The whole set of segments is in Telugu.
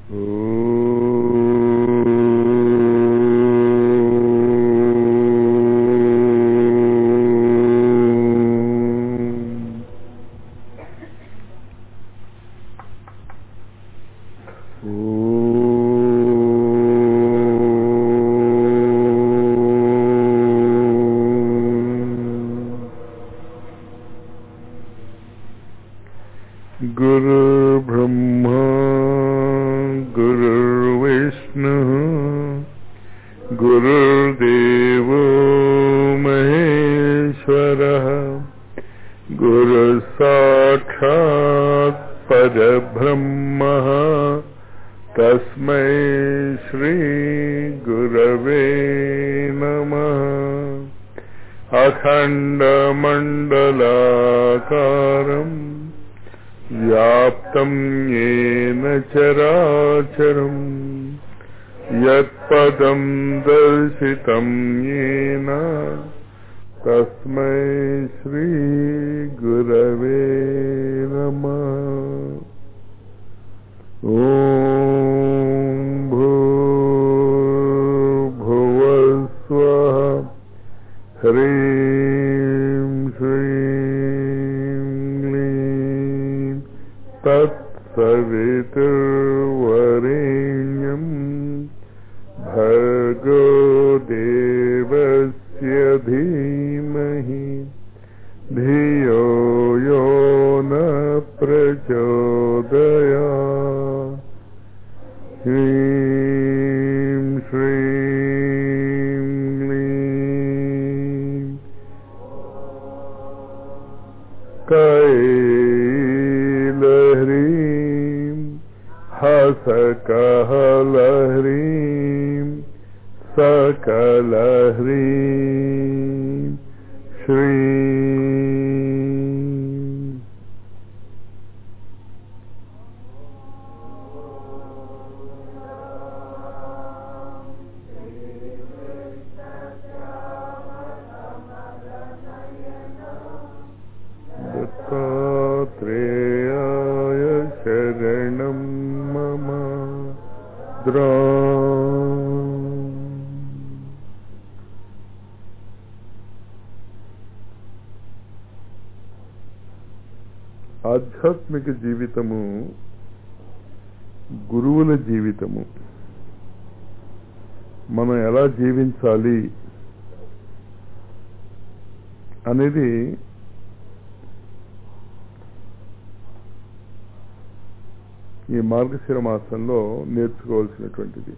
गुरुर्ब्रह्मा गुरुर्विष्णुः गुरुर्देवो महेश्वरः गुरुसाक्षात् परब्रह्मः तस्मै श्रीगुरवे नमः अखण्डमण्डलाकारम् व्याप्तं येन चराचरम् यत्पदं दर्शितं येन तस्मै श्रीगुरवे नमः ॐ भूर्भुवस्वः ह्रीं श्रीं क्लीं तत्सवितुर्वरेण्यम् भर्गो देवस्य धीमहि धियो यो न प्रचोदया ह्रीं श्रीं क्लीं कैलह्रीं हसकहलह्रीं सकलह्रीं श्रीं दत्तात्रेयाय शरणं मम द्रा ఆధ్యాత్మిక జీవితము గురువుల జీవితము మనం ఎలా జీవించాలి అనేది ఈ మార్గశిర మాసంలో నేర్చుకోవాల్సినటువంటిది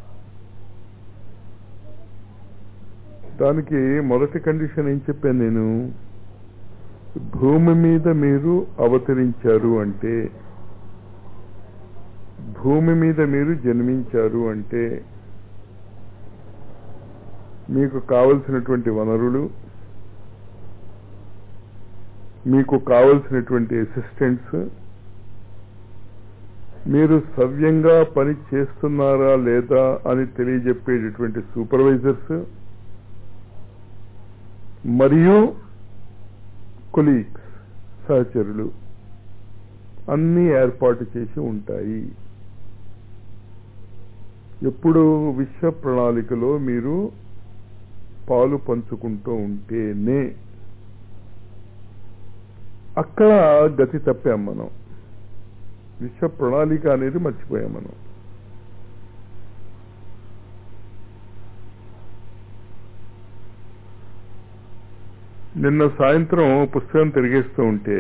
దానికి మొదటి కండిషన్ ఏం చెప్పాను నేను భూమి మీద మీరు అవతరించారు అంటే భూమి మీద మీరు జన్మించారు అంటే మీకు కావలసినటువంటి వనరులు మీకు కావలసినటువంటి అసిస్టెంట్స్ మీరు సవ్యంగా పని చేస్తున్నారా లేదా అని తెలియజెప్పేటటువంటి సూపర్వైజర్స్ మరియు కొలీగ్స్ సహచరులు అన్నీ ఏర్పాటు చేసి ఉంటాయి ఎప్పుడు విశ్వ ప్రణాళికలో మీరు పాలు పంచుకుంటూ ఉంటేనే అక్కడ గతి తప్పాం మనం విశ్వ ప్రణాళిక అనేది మర్చిపోయాం మనం నిన్న సాయంత్రం పుస్తకం తిరిగేస్తూ ఉంటే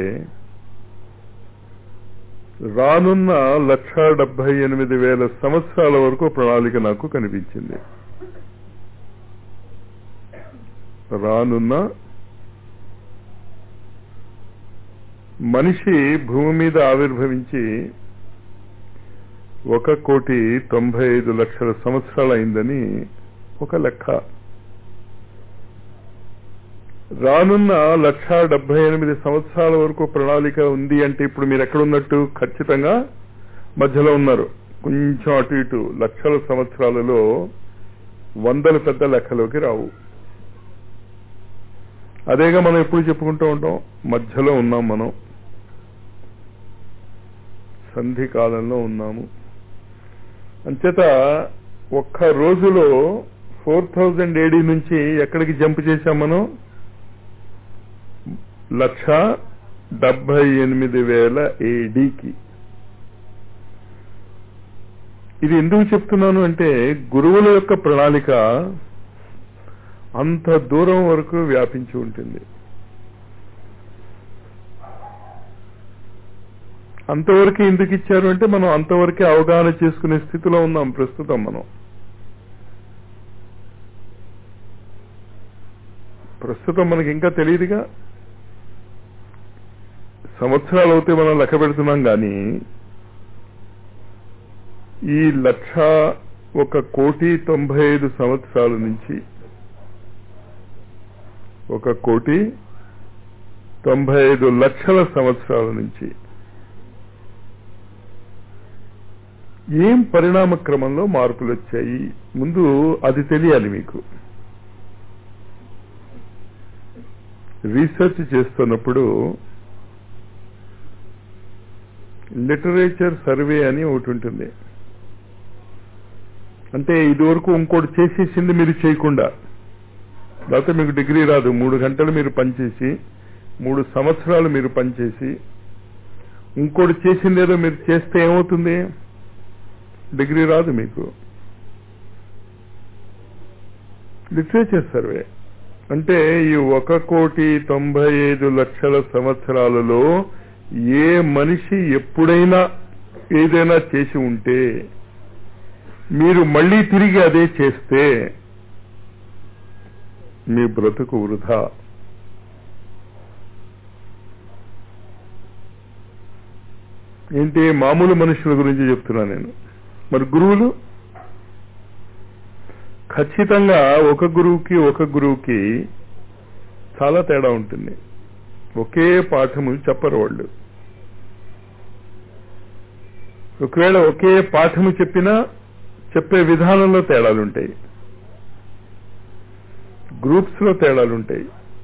రానున్న లక్ష డెబ్బై ఎనిమిది వేల సంవత్సరాల వరకు ప్రణాళిక నాకు కనిపించింది రానున్న మనిషి భూమి మీద ఆవిర్భవించి ఒక కోటి తొంభై ఐదు లక్షల సంవత్సరాలు అయిందని ఒక లెక్క రానున్న లక్ష డెబ్బై ఎనిమిది సంవత్సరాల వరకు ప్రణాళిక ఉంది అంటే ఇప్పుడు మీరు ఎక్కడున్నట్టు ఖచ్చితంగా మధ్యలో ఉన్నారు కొంచెం అటు ఇటు లక్షల సంవత్సరాలలో వందల పెద్ద లెక్కలోకి రావు అదేగా మనం ఎప్పుడు చెప్పుకుంటూ ఉంటాం మధ్యలో ఉన్నాం మనం సంధి కాలంలో ఉన్నాము అంచేత ఒక్క రోజులో ఫోర్ థౌజండ్ ఏడీ నుంచి ఎక్కడికి జంప్ చేశాం మనం లక్ష డెబ్బై ఎనిమిది వేల ఏడీకి ఇది ఎందుకు చెప్తున్నాను అంటే గురువుల యొక్క ప్రణాళిక అంత దూరం వరకు వ్యాపించి ఉంటుంది అంతవరకు ఎందుకు ఇచ్చారు అంటే మనం అంతవరకే అవగాహన చేసుకునే స్థితిలో ఉన్నాం ప్రస్తుతం మనం ప్రస్తుతం మనకి ఇంకా తెలియదుగా సంవత్సరాలు అవుతే మనం లెక్క పెడుతున్నాం కానీ ఈ లక్ష ఒక కోటి తొంభై ఐదు సంవత్సరాల నుంచి ఒక కోటి తొంభై ఐదు లక్షల సంవత్సరాల నుంచి ఏం పరిణామ క్రమంలో మార్పులు వచ్చాయి ముందు అది తెలియాలి మీకు రీసెర్చ్ చేస్తున్నప్పుడు లిటరేచర్ సర్వే అని ఒకటి ఉంటుంది అంటే ఇదివరకు ఇంకోటి చేసేసింది మీరు చేయకుండా లేకపోతే మీకు డిగ్రీ రాదు మూడు గంటలు మీరు పనిచేసి మూడు సంవత్సరాలు మీరు పనిచేసి ఇంకోటి చేసిందేదో మీరు చేస్తే ఏమవుతుంది డిగ్రీ రాదు మీకు లిటరేచర్ సర్వే అంటే ఈ ఒక కోటి తొంభై ఐదు లక్షల సంవత్సరాలలో ఏ మనిషి ఎప్పుడైనా ఏదైనా చేసి ఉంటే మీరు మళ్ళీ తిరిగి అదే చేస్తే మీ బ్రతుకు వృధా ఏంటి మామూలు మనుషుల గురించి చెప్తున్నా నేను మరి గురువులు ఖచ్చితంగా ఒక గురువుకి ఒక గురువుకి చాలా తేడా ఉంటుంది ఒకే పాఠము చెప్పరు వాళ్ళు ఒకవేళ ఒకే పాఠము చెప్పినా చెప్పే విధానంలో తేడాలుంటాయి గ్రూప్స్ లో తేడాలుంటాయి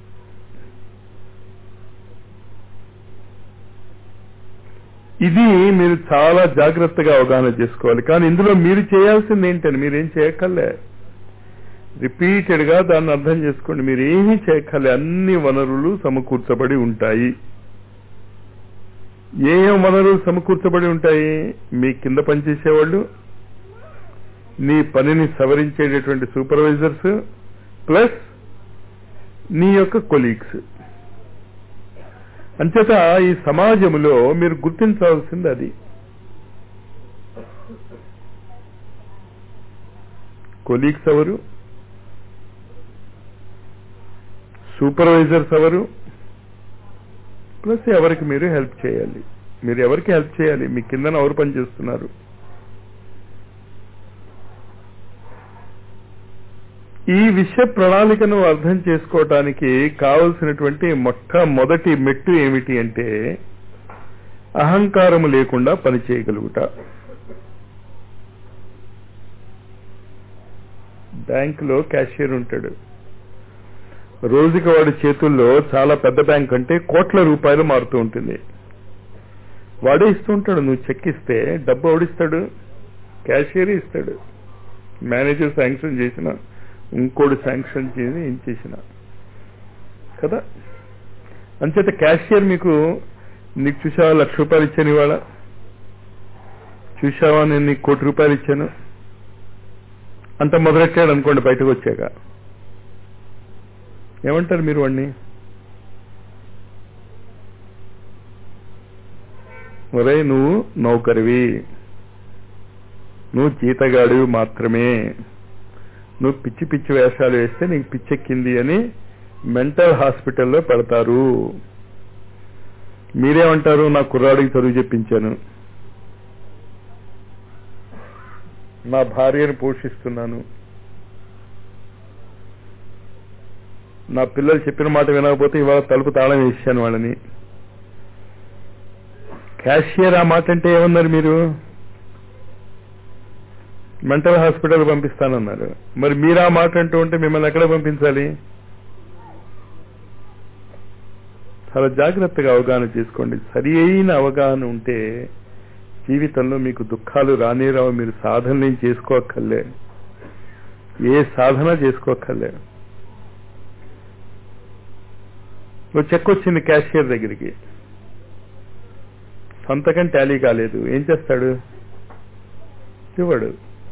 ఇది మీరు చాలా జాగ్రత్తగా అవగాహన చేసుకోవాలి కానీ ఇందులో మీరు చేయాల్సింది ఏంటని మీరేం చేయక్కర్లే రిపీటెడ్ గా దాన్ని అర్థం చేసుకోండి మీరు ఏమీ చేయక్కర్లే అన్ని వనరులు సమకూర్చబడి ఉంటాయి ఏ ఏం వనరులు సమకూర్చబడి ఉంటాయి మీ కింద పనిచేసేవాళ్ళు నీ పనిని సవరించేటటువంటి సూపర్వైజర్స్ ప్లస్ నీ యొక్క కొలీగ్స్ అంచేత ఈ సమాజంలో మీరు గుర్తించాల్సింది అది కొలీగ్స్ ఎవరు సూపర్వైజర్స్ ఎవరు ప్లస్ ఎవరికి మీరు హెల్ప్ చేయాలి మీరు ఎవరికి హెల్ప్ చేయాలి మీ కిందన ఎవరు పనిచేస్తున్నారు ఈ విషయ ప్రణాళికను అర్థం చేసుకోవటానికి కావలసినటువంటి మొట్టమొదటి మెట్టు ఏమిటి అంటే అహంకారము లేకుండా పనిచేయగలుగుట బ్యాంకులో క్యాషియర్ ఉంటాడు రోజుకి వాడి చేతుల్లో చాలా పెద్ద బ్యాంక్ అంటే కోట్ల రూపాయలు మారుతూ ఉంటుంది వాడే ఇస్తూ ఉంటాడు నువ్వు చెక్ ఇస్తే డబ్బు ఎవడిస్తాడు క్యాషియర్ ఇస్తాడు మేనేజర్ శాంక్షన్ చేసిన ఇంకోటి శాంక్షన్ చేసి ఏం చేసిన కదా అంచేత క్యాషియర్ మీకు నీకు చూసావా లక్ష రూపాయలు ఇచ్చాను ఇవాళ చూసావా నేను నీకు కోటి రూపాయలు ఇచ్చాను అంత మొదలెట్టాడు అనుకోండి బయటకు వచ్చాక ఏమంటారు మీరు వాడిని ఒరే నువ్వు నౌకరివి నువ్వు జీతగాడివి మాత్రమే నువ్వు పిచ్చి పిచ్చి వేషాలు వేస్తే నీకు పిచ్చెక్కింది అని మెంటల్ హాస్పిటల్లో పెడతారు మీరేమంటారు నా కుర్రాడికి చదువు చెప్పించాను నా భార్యను పోషిస్తున్నాను నా పిల్లలు చెప్పిన మాట వినకపోతే ఇవాళ తలుపు తాళం వేసాను వాళ్ళని క్యాషియర్ ఆ మాట అంటే ఏమన్నారు మీరు మెంటల్ హాస్పిటల్ పంపిస్తానన్నారు మరి మీరు ఆ మాట అంటూ ఉంటే మిమ్మల్ని ఎక్కడ పంపించాలి చాలా జాగ్రత్తగా అవగాహన చేసుకోండి సరి అయిన అవగాహన ఉంటే జీవితంలో మీకు దుఃఖాలు రానే రావు మీరు సాధనలేం చేసుకోక్కర్లే ఏ సాధన చేసుకోక్కర్లే ఓ చెక్ వచ్చింది క్యాషియర్ దగ్గరికి సంతకం టాలీ కాలేదు ఏం చేస్తాడు ఇవ్వడు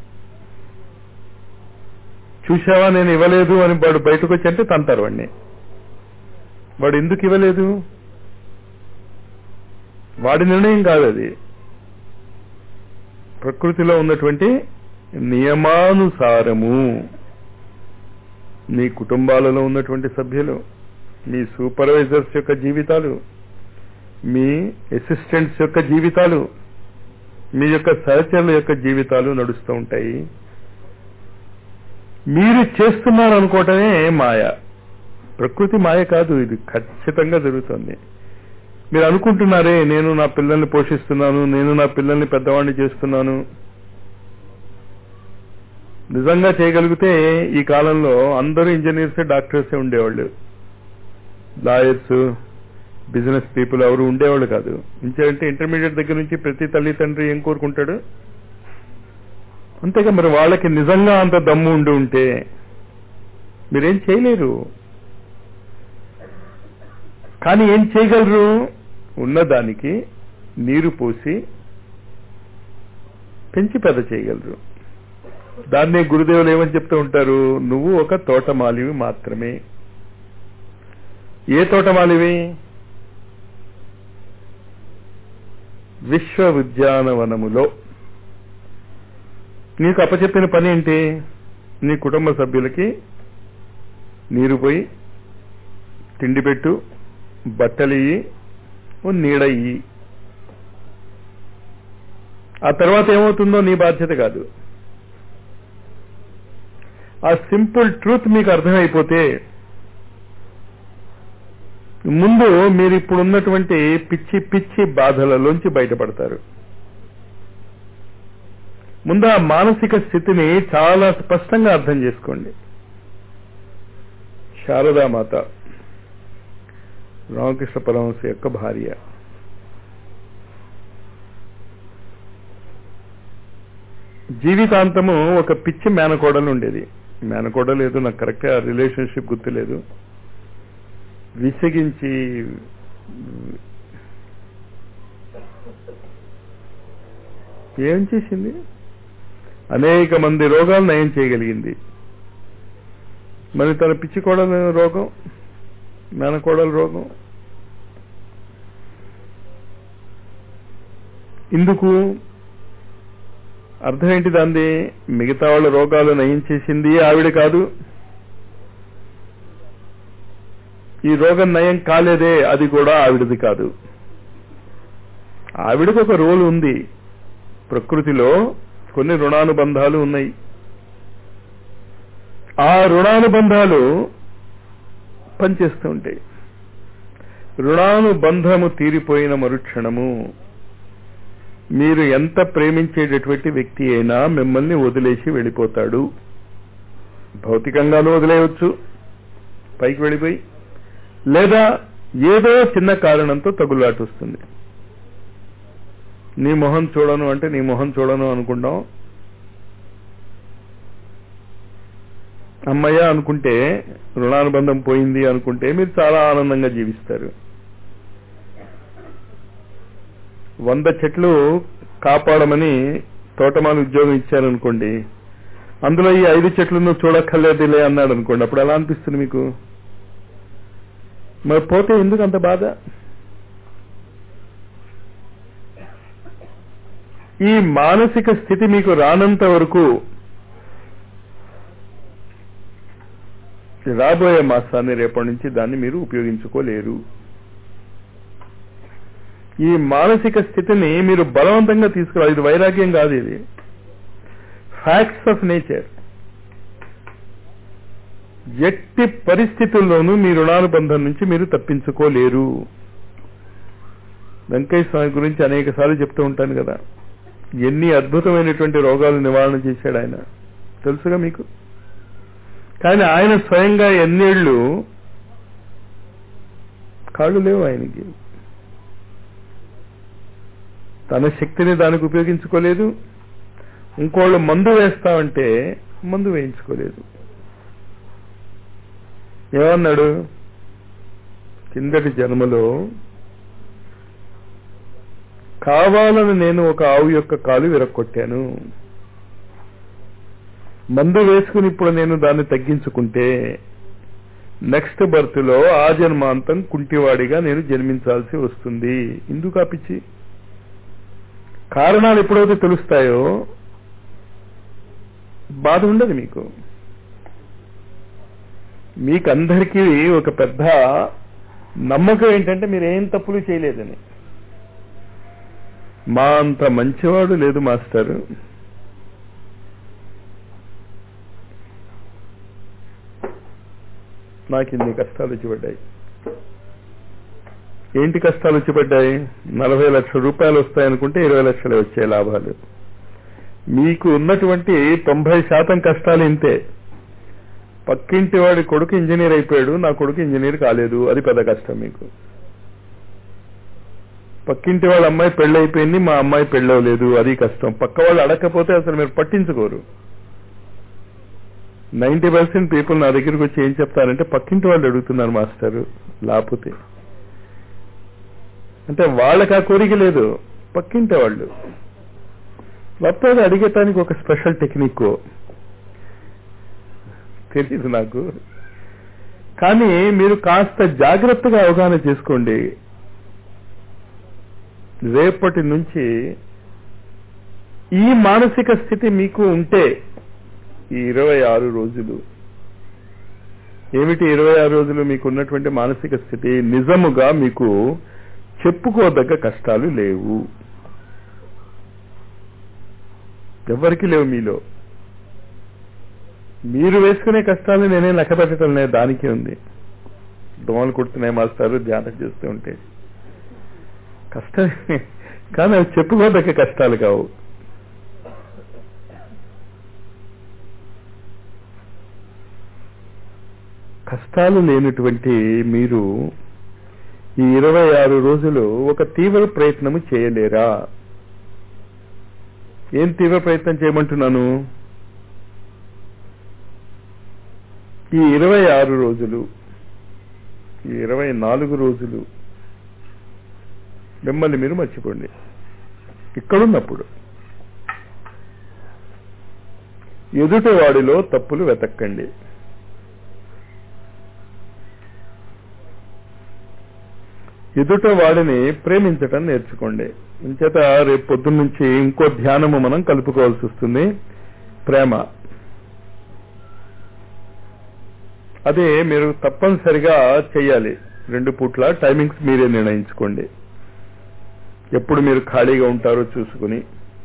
చూసావా నేను ఇవ్వలేదు అని వాడు బయటకు వచ్చి అంటే తంతారు వాడిని వాడు ఎందుకు ఇవ్వలేదు వాడి నిర్ణయం కాదు అది ప్రకృతిలో ఉన్నటువంటి నియమానుసారము మీ కుటుంబాలలో ఉన్నటువంటి సభ్యులు మీ సూపర్వైజర్స్ యొక్క జీవితాలు మీ అసిస్టెంట్స్ యొక్క జీవితాలు మీ యొక్క సహచరుల యొక్క జీవితాలు నడుస్తూ ఉంటాయి మీరు చేస్తున్నారు అనుకోవటమే మాయ ప్రకృతి మాయ కాదు ఇది ఖచ్చితంగా జరుగుతుంది మీరు అనుకుంటున్నారే నేను నా పిల్లల్ని పోషిస్తున్నాను నేను నా పిల్లల్ని పెద్దవాడిని చేస్తున్నాను నిజంగా చేయగలిగితే ఈ కాలంలో అందరూ ఇంజనీర్స్ డాక్టర్సే ఉండేవాళ్ళు లాయర్స్ బిజినెస్ పీపుల్ ఎవరు ఉండేవాళ్ళు కాదు ఇంచేంటే ఇంటర్మీడియట్ దగ్గర నుంచి ప్రతి తల్లి తండ్రి ఏం కోరుకుంటాడు అంతేగా మరి వాళ్ళకి నిజంగా అంత దమ్ము ఉండి ఉంటే మీరేం చేయలేరు కానీ ఏం చేయగలరు ఉన్నదానికి నీరు పోసి పెంచి పెద్ద చేయగలరు దాన్నే గురుదేవులు ఏమని చెప్తూ ఉంటారు నువ్వు ఒక తోటమాలివి మాత్రమే ఏ తోటమాలివి విశ్వ ఉద్యానవనములో నీకు అప్పచెప్పిన పని ఏంటి నీ కుటుంబ సభ్యులకి నీరు పోయి తిండి పెట్టు బట్టలియ్యి ఓ నీడ ఇయ్యి ఆ తర్వాత ఏమవుతుందో నీ బాధ్యత కాదు ఆ సింపుల్ ట్రూత్ మీకు అర్థమైపోతే ముందు మీరు ఇప్పుడు ఉన్నటువంటి పిచ్చి పిచ్చి బాధలలోంచి బయటపడతారు ముందు ఆ మానసిక స్థితిని చాలా స్పష్టంగా అర్థం చేసుకోండి శారదామాత రామకృష్ణ పరమహంస యొక్క భార్య జీవితాంతము ఒక పిచ్చి మేనకోడలు ఉండేది మేనకోడలు ఏదో నాకు కరెక్ట్గా రిలేషన్షిప్ గుర్తులేదు విసిగించి ఏం చేసింది అనేక మంది రోగాలు నయం చేయగలిగింది మరి తన పిచ్చి కోడల రోగం మేనకోడల రోగం ఇందుకు అర్థం ఏంటి దాంది మిగతా వాళ్ళ రోగాలు నయం చేసింది ఆవిడ కాదు ఈ రోగం నయం కాలేదే అది కూడా ఆవిడది కాదు ఆవిడకు ఒక రోల్ ఉంది ప్రకృతిలో కొన్ని రుణానుబంధాలు ఉన్నాయి ఆ రుణానుబంధాలు పనిచేస్తూ ఉంటాయి రుణానుబంధము తీరిపోయిన మరుక్షణము మీరు ఎంత ప్రేమించేటటువంటి వ్యక్తి అయినా మిమ్మల్ని వదిలేసి వెళ్ళిపోతాడు భౌతికంగానూ వదిలేయవచ్చు పైకి వెళ్ళిపోయి లేదా ఏదో చిన్న కారణంతో తగులాటు వస్తుంది నీ మొహం చూడను అంటే నీ మొహం చూడను అనుకుంటాం అమ్మయ్య అనుకుంటే రుణానుబంధం పోయింది అనుకుంటే మీరు చాలా ఆనందంగా జీవిస్తారు వంద చెట్లు కాపాడమని తోటమాలి ఉద్యోగం ఇచ్చారనుకోండి అందులో ఈ ఐదు చెట్లను చూడక్కర్లేదులే అన్నాడు అనుకోండి అప్పుడు ఎలా అనిపిస్తుంది మీకు మరి పోతే ఎందుకు అంత బాధ ఈ మానసిక స్థితి మీకు రానంత వరకు రాబోయే మాసాన్ని రేపటి నుంచి దాన్ని మీరు ఉపయోగించుకోలేరు ఈ మానసిక స్థితిని మీరు బలవంతంగా తీసుకురావాలి ఇది వైరాగ్యం కాదు ఇది ఫ్యాక్ట్స్ ఆఫ్ నేచర్ ఎట్టి పరిస్థితుల్లోనూ మీ రుణానుబంధం నుంచి మీరు తప్పించుకోలేరు వెంకయ్య స్వామి గురించి అనేక సార్లు చెప్తూ ఉంటాను కదా ఎన్ని అద్భుతమైనటువంటి రోగాలు నివారణ చేశాడు ఆయన తెలుసుగా మీకు కానీ ఆయన స్వయంగా ఎన్నేళ్లు కాళ్ళు లేవు ఆయనకి తన శక్తిని దానికి ఉపయోగించుకోలేదు ఇంకోళ్ళు మందు వేస్తామంటే మందు వేయించుకోలేదు ఏమన్నాడు కిందటి జన్మలో కావాలని నేను ఒక ఆవు యొక్క కాలు విరక్కొట్టాను మందు వేసుకుని ఇప్పుడు నేను దాన్ని తగ్గించుకుంటే నెక్స్ట్ బర్త్ లో ఆ జన్మాంతం కుంటివాడిగా నేను జన్మించాల్సి వస్తుంది ఎందుకు ఆ పిచ్చి కారణాలు ఎప్పుడైతే తెలుస్తాయో బాధ ఉండదు మీకు మీకందరికీ ఒక పెద్ద నమ్మకం ఏంటంటే మీరు ఏం తప్పులు చేయలేదని మా అంత మంచివాడు లేదు మాస్టర్ నాకు ఇన్ని కష్టాలు వచ్చి పడ్డాయి ఏంటి కష్టాలు వచ్చి పడ్డాయి నలభై లక్షల రూపాయలు వస్తాయనుకుంటే ఇరవై లక్షలే వచ్చాయి లాభాలు మీకు ఉన్నటువంటి తొంభై శాతం కష్టాలు ఇంతే పక్కింటి వాడి కొడుకు ఇంజనీర్ అయిపోయాడు నా కొడుకు ఇంజనీర్ కాలేదు అది పెద్ద కష్టం మీకు పక్కింటి వాళ్ళ అమ్మాయి పెళ్ళైపోయింది మా అమ్మాయి పెళ్ళవలేదు అది కష్టం పక్క వాళ్ళు అడగకపోతే అసలు మీరు పట్టించుకోరు నైన్టీ పర్సెంట్ పీపుల్ నా దగ్గరికి వచ్చి ఏం చెప్తారంటే పక్కింటి వాళ్ళు అడుగుతున్నారు మాస్టర్ లేకపోతే అంటే వాళ్ళకి ఆ కోరిక లేదు పక్కింటి వాళ్ళు లేకపోతే అడిగటానికి ఒక స్పెషల్ టెక్నిక్ తెలియదు నాకు కానీ మీరు కాస్త జాగ్రత్తగా అవగాహన చేసుకోండి రేపటి నుంచి ఈ మానసిక స్థితి మీకు ఉంటే ఈ ఇరవై ఆరు రోజులు ఏమిటి ఇరవై ఆరు రోజులు మీకు ఉన్నటువంటి మానసిక స్థితి నిజముగా మీకు చెప్పుకోదగ్గ కష్టాలు లేవు ఎవరికి లేవు మీలో మీరు వేసుకునే కష్టాలు నేనే లెక్క పెట్టడం లేదు దానికి ఉంది దోమలు కుడుతున్నాయి మాస్టారు ధ్యానం చేస్తూ ఉంటే కష్టమే కానీ అవి చెప్పుకోదగ్గ కష్టాలు కావు కష్టాలు లేనటువంటి మీరు ఈ ఇరవై ఆరు రోజులు ఒక తీవ్ర ప్రయత్నము చేయలేరా ఏం తీవ్ర ప్రయత్నం చేయమంటున్నాను ఈ ఇరవై ఆరు రోజులు ఈ ఇరవై నాలుగు రోజులు మిమ్మల్ని మీరు మర్చిపోండి ఇక్కడున్నప్పుడు ఎదుటి వాడిలో తప్పులు వెతక్కండి ఎదుట వాడిని ప్రేమించటం నేర్చుకోండి ఇంచేత రేపు పొద్దున్న నుంచి ఇంకో ధ్యానము మనం కలుపుకోవాల్సి వస్తుంది ప్రేమ అదే మీరు తప్పనిసరిగా చేయాలి రెండు పూట్ల టైమింగ్స్ మీరే నిర్ణయించుకోండి ఎప్పుడు మీరు ఖాళీగా ఉంటారో చూసుకుని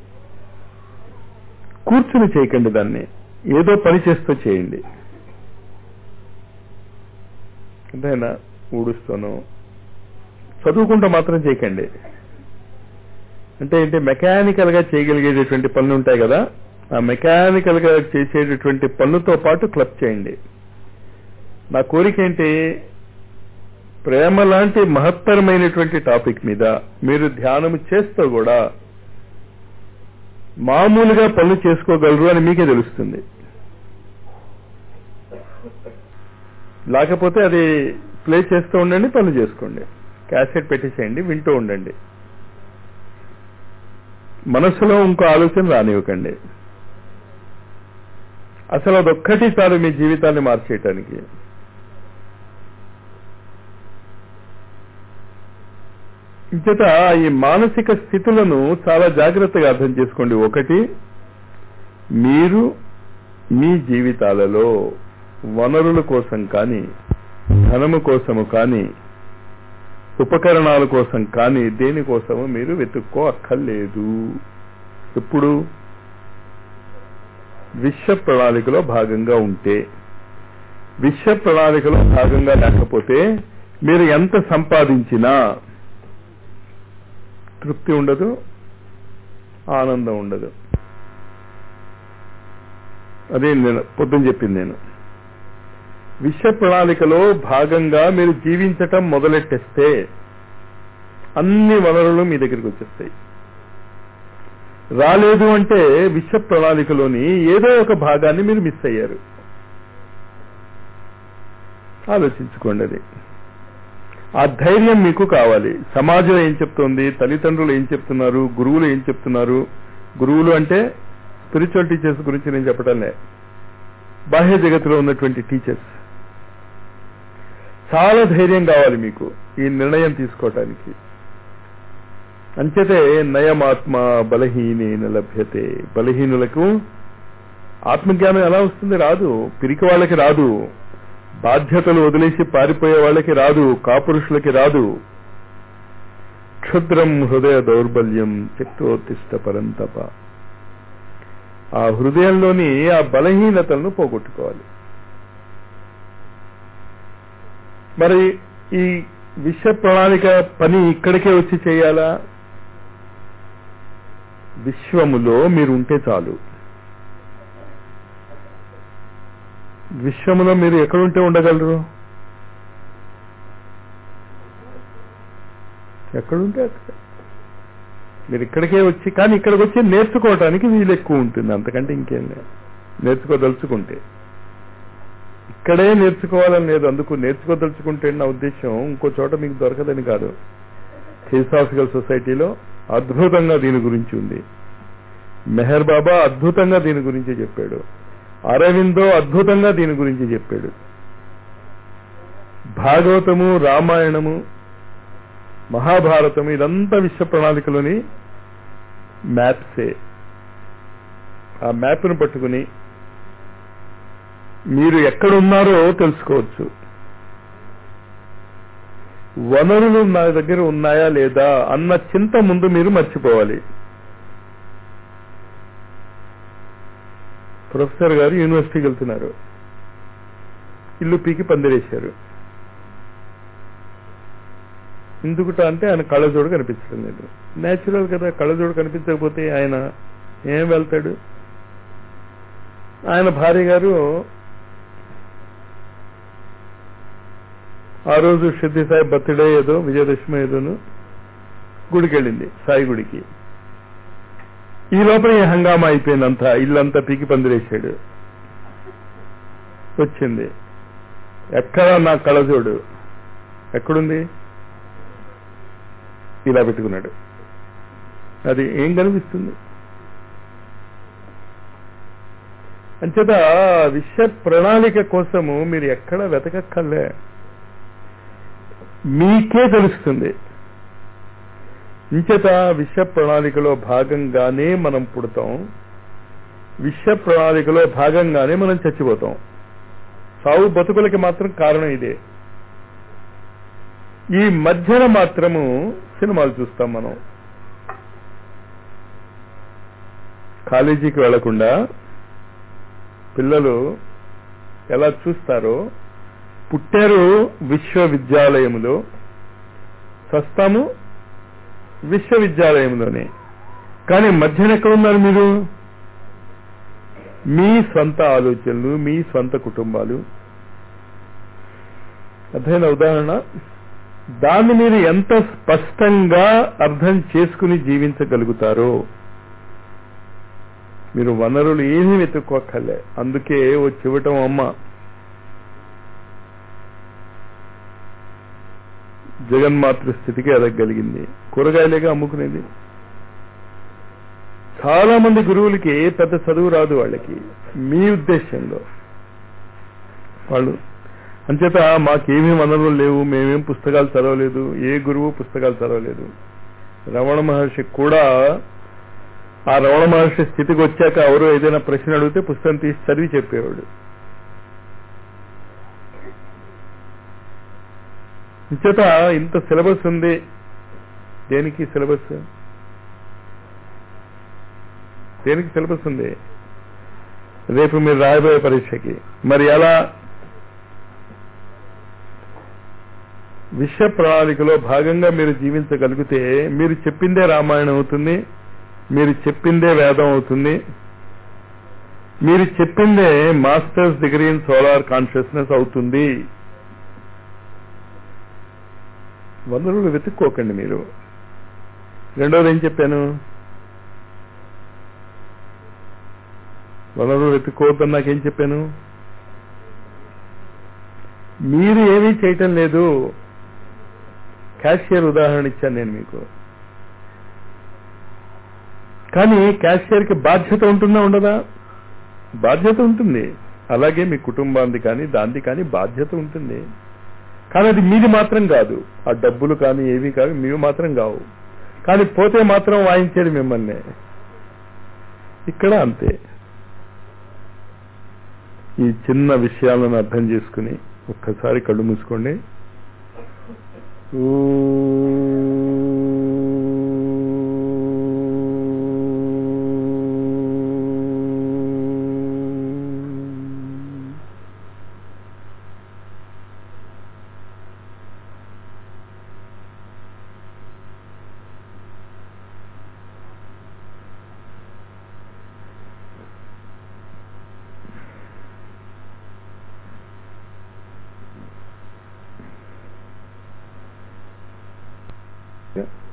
కూర్చుని చేయకండి దాన్ని ఏదో పని చేస్తూ చేయండి అంతేనా ఊడుస్తాను చదువుకుంటూ మాత్రం చేయకండి అంటే ఏంటి మెకానికల్ గా చేయగలిగేటటువంటి పనులు ఉంటాయి కదా ఆ మెకానికల్ గా చేసేటటువంటి పనులతో పాటు క్లబ్ చేయండి నా కోరిక ఏంటి ప్రేమ లాంటి మహత్తరమైనటువంటి టాపిక్ మీద మీరు ధ్యానం చేస్తూ కూడా మామూలుగా పనులు చేసుకోగలరు అని మీకే తెలుస్తుంది లేకపోతే అది ప్లే చేస్తూ ఉండండి పనులు చేసుకోండి క్యాసెట్ పెట్టేసేయండి వింటూ ఉండండి మనసులో ఇంకో ఆలోచన రానివ్వకండి అసలు అదొక్కటి చాలు మీ జీవితాన్ని మార్చేయటానికి ఇంచేత ఈ మానసిక స్థితులను చాలా జాగ్రత్తగా అర్థం చేసుకోండి ఒకటి మీరు మీ జీవితాలలో వనరుల కోసం కానీ ధనము కోసము కానీ ఉపకరణాల కోసం కానీ దేనికోసము మీరు వెతుక్కో అక్కర్లేదు ఎప్పుడు విశ్వ ప్రణాళికలో భాగంగా ఉంటే విశ్వ ప్రణాళికలో భాగంగా లేకపోతే మీరు ఎంత సంపాదించినా తృప్తి ఉండదు ఆనందం ఉండదు అదే నేను పొద్దున చెప్పింది నేను విశ్వ ప్రణాళికలో భాగంగా మీరు జీవించటం మొదలెట్టేస్తే అన్ని వనరులు మీ దగ్గరికి వచ్చేస్తాయి రాలేదు అంటే విశ్వ ప్రణాళికలోని ఏదో ఒక భాగాన్ని మీరు మిస్ అయ్యారు ఆలోచించుకోండి అది ఆ ధైర్యం మీకు కావాలి సమాజం ఏం చెప్తోంది తల్లిదండ్రులు ఏం చెప్తున్నారు గురువులు ఏం చెప్తున్నారు గురువులు అంటే స్పిరిచువల్ టీచర్స్ గురించి నేను చెప్పటంలే బాహ్య జగత్తులో ఉన్నటువంటి టీచర్స్ చాలా ధైర్యం కావాలి మీకు ఈ నిర్ణయం తీసుకోవటానికి అంచేతే నయమాత్మ బలహీనేన లభ్యతే బలహీనులకు ఆత్మజ్ఞానం ఎలా వస్తుంది రాదు పిరికి వాళ్ళకి రాదు బాధ్యతలు వదిలేసి పారిపోయే వాళ్ళకి రాదు కాపురుషులకి రాదు క్షుద్రం హృదయ దౌర్బల్యం చక్రోత్తిష్ట పరంతప ఆ హృదయంలోని ఆ బలహీనతలను పోగొట్టుకోవాలి మరి ఈ విశ్వ ప్రణాళిక పని ఇక్కడికే వచ్చి చేయాలా విశ్వములో మీరు ఉంటే చాలు విశ్వములో మీరు ఎక్కడుంటే ఉండగలరు ఎక్కడుంటే అక్కడ మీరు ఇక్కడికే వచ్చి కానీ ఇక్కడికి వచ్చి నేర్చుకోవటానికి వీలు ఎక్కువ ఉంటుంది అంతకంటే ఇంకేం లేదు నేర్చుకోదలుచుకుంటే ఇక్కడే నేర్చుకోవాలని లేదు అందుకు నేర్చుకోదలుచుకుంటే నా ఉద్దేశం ఇంకో చోట మీకు దొరకదని కాదు థియోసాఫికల్ సొసైటీలో అద్భుతంగా దీని గురించి ఉంది మెహర్ బాబా అద్భుతంగా దీని గురించి చెప్పాడు అరవిందో అద్భుతంగా దీని గురించి చెప్పాడు భాగవతము రామాయణము మహాభారతము ఇదంతా విశ్వ ప్రణాళికలోని మ్యాప్సే ఆ మ్యాప్ను పట్టుకుని మీరు ఎక్కడున్నారో తెలుసుకోవచ్చు వనరులు నా దగ్గర ఉన్నాయా లేదా అన్న చింత ముందు మీరు మర్చిపోవాలి ప్రొఫెసర్ గారు యూనివర్సిటీకి వెళ్తున్నారు ఇల్లు పీకి పందిరేశారు ఎందుకుట అంటే ఆయన కళ్ళజోడు కనిపించడం లేదు నేచురల్ కదా కళ్ళజోడు కనిపించకపోతే ఆయన ఏం వెళ్తాడు ఆయన భార్య గారు ఆ రోజు సిద్ధి సాయి బర్త్డే ఏదో విజయదశమి ఏదోను గుడికి వెళ్ళింది సాయి గుడికి ఈ లోపల ఈ హంగామా అయిపోయిందంతా ఇల్లంతా పీకి పందిరేశాడు వచ్చింది ఎక్కడ నా కళజోడు ఎక్కడుంది ఇలా పెట్టుకున్నాడు అది ఏం కనిపిస్తుంది అంచేత విశ్వ ప్రణాళిక కోసము మీరు ఎక్కడ వెతకక్కర్లే మీకే తెలుస్తుంది ఇంచేత విశ్వ ప్రణాళికలో భాగంగానే మనం పుడతాం విశ్వ ప్రణాళికలో భాగంగానే మనం చచ్చిపోతాం సావు బతుకులకి మాత్రం కారణం ఇదే ఈ మధ్యన మాత్రము సినిమాలు చూస్తాం మనం కాలేజీకి వెళ్లకుండా పిల్లలు ఎలా చూస్తారో పుట్టారు విశ్వవిద్యాలయములో చస్తాము విశ్వవిద్యాలయంలోనే కానీ మధ్యన ఎక్కడున్నారు మీరు మీ స్వంత ఆలోచనలు మీ స్వంత కుటుంబాలు అర్థమైన ఉదాహరణ దాన్ని మీరు ఎంత స్పష్టంగా అర్థం చేసుకుని జీవించగలుగుతారో మీరు వనరులు ఏమీ వెతుక్కోక్కర్లే అందుకే ఓ చివటం అమ్మ జగన్మాతృ స్థితికి ఎదగలిగింది కూరగాయలేగా అమ్ముకునేది చాలా మంది గురువులకి పెద్ద చదువు రాదు వాళ్ళకి మీ ఉద్దేశంలో వాళ్ళు అంచేత మాకేమీ వనరులు లేవు మేమేం పుస్తకాలు చదవలేదు ఏ గురువు పుస్తకాలు చదవలేదు రమణ మహర్షి కూడా ఆ రమణ మహర్షి స్థితికి వచ్చాక ఎవరో ఏదైనా ప్రశ్న అడిగితే పుస్తకం తీసి చదివి చెప్పేవాడు ఇంచేత ఇంత సిలబస్ ఉంది దేనికి సిలబస్ దేనికి సిలబస్ ఉంది రేపు మీరు రాయబోయే పరీక్షకి మరి ఎలా విశ్వ ప్రణాళికలో భాగంగా మీరు జీవించగలిగితే మీరు చెప్పిందే రామాయణం అవుతుంది మీరు చెప్పిందే వేదం అవుతుంది మీరు చెప్పిందే masters degree in solar consciousness అవుతుంది వనరులు వెతుక్కోకండి మీరు రెండోది ఏం చెప్పాను వనరు వెతుక్కోవద్దని నాకేం చెప్పాను మీరు ఏమీ చేయటం లేదు క్యాషియర్ ఉదాహరణ ఇచ్చాను నేను మీకు కానీ క్యాషియర్కి బాధ్యత ఉంటుందా ఉండదా బాధ్యత ఉంటుంది అలాగే మీ కుటుంబాన్ని కానీ దాంది కానీ బాధ్యత ఉంటుంది కానీ అది మీది మాత్రం కాదు ఆ డబ్బులు కానీ ఏవి కాదు మీవి మాత్రం కావు కానీ పోతే మాత్రం వాయించేది మిమ్మల్ని ఇక్కడ అంతే ఈ చిన్న విషయాలను అర్థం చేసుకుని ఒక్కసారి కళ్ళు మూసుకోండి Yeah.